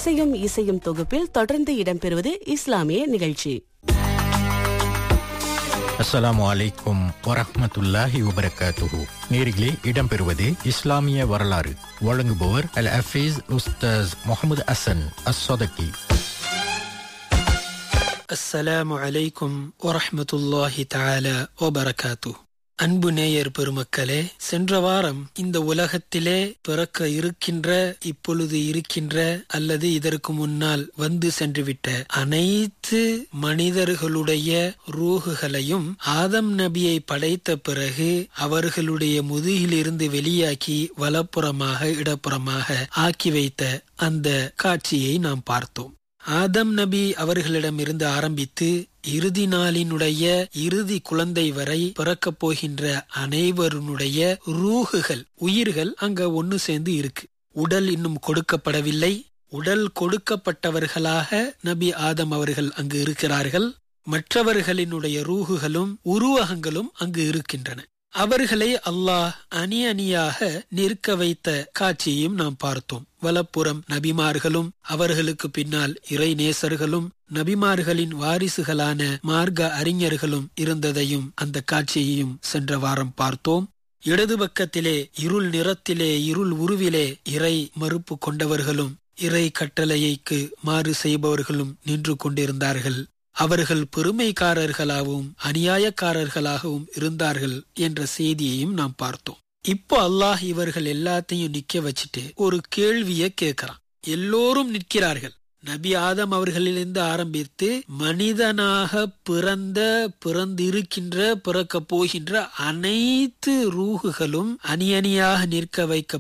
இசையும் இசையும் தொகுப்பில் தொடர்ந்து இடம்பெறுவது இஸ்லாமிய நிகழ்ச்சி அஸ்ஸலாமு அலைக்கும் வரஹ்மத்துல்லாஹி வபரகாத்துஹு நேரிலே இடம்பெறுவது இஸ்லாமிய வரலாறு வழங்குபவர் அல் ஹஃபீஸ் உஸ்தாஸ் முகமது அசன் அஸ் சொதக்கி அஸ்ஸலாமு அலைக்கும் வரஹ்மத்துல்லாஹி தஆலா வபரகாத்து அன்பு நேயர் பெருமக்களே சென்ற வாரம் இந்த உலகத்திலே பிறக்க இருக்கின்ற இப்பொழுது இருக்கின்ற அல்லது இதற்கு முன்னால் வந்து சென்றுவிட்ட அனைத்து மனிதர்களுடைய ரூகுகளையும் ஆதம் நபியை படைத்த பிறகு அவர்களுடைய முதுகிலிருந்து வெளியாக்கி வலப்புறமாக இடப்புறமாக ஆக்கி வைத்த அந்த காட்சியை நாம் பார்த்தோம் ஆதம் நபி அவர்களிடமிருந்து ஆரம்பித்து இறுதி நாளினுடைய இறுதி குழந்தை வரை பிறக்கப் போகின்ற அனைவருடைய ரூகுகள் உயிர்கள் அங்க ஒன்னு சேர்ந்து இருக்கு உடல் இன்னும் கொடுக்கப்படவில்லை உடல் கொடுக்கப்பட்டவர்களாக நபி ஆதம் அவர்கள் அங்கு இருக்கிறார்கள் மற்றவர்களினுடைய ரூகுகளும் உருவகங்களும் அங்கு இருக்கின்றன அவர்களை அல்லாஹ் அணி அணியாக நிற்க வைத்த காட்சியையும் நாம் பார்த்தோம் வலப்புறம் நபிமார்களும் அவர்களுக்கு பின்னால் இறை நேசர்களும் நபிமார்களின் வாரிசுகளான மார்க்க அறிஞர்களும் இருந்ததையும் அந்த காட்சியையும் சென்ற வாரம் பார்த்தோம் இடது பக்கத்திலே இருள் நிறத்திலே இருள் உருவிலே இறை மறுப்பு கொண்டவர்களும் இறை கட்டளையைக்கு மாறு செய்பவர்களும் நின்று கொண்டிருந்தார்கள் அவர்கள் பெருமைக்காரர்களாகவும் அநியாயக்காரர்களாகவும் இருந்தார்கள் என்ற செய்தியையும் நாம் பார்த்தோம் இப்போ அல்லாஹ் இவர்கள் எல்லாத்தையும் நிக்க வச்சுட்டு ஒரு கேள்விய கேட்கிறான் எல்லோரும் நிற்கிறார்கள் நபி ஆதம் அவர்களிலிருந்து ஆரம்பித்து மனிதனாக பிறந்த பிறந்திருக்கின்ற பிறக்க போகின்ற அனைத்து ரூகுகளும் அணி அணியாக நிற்க வைக்க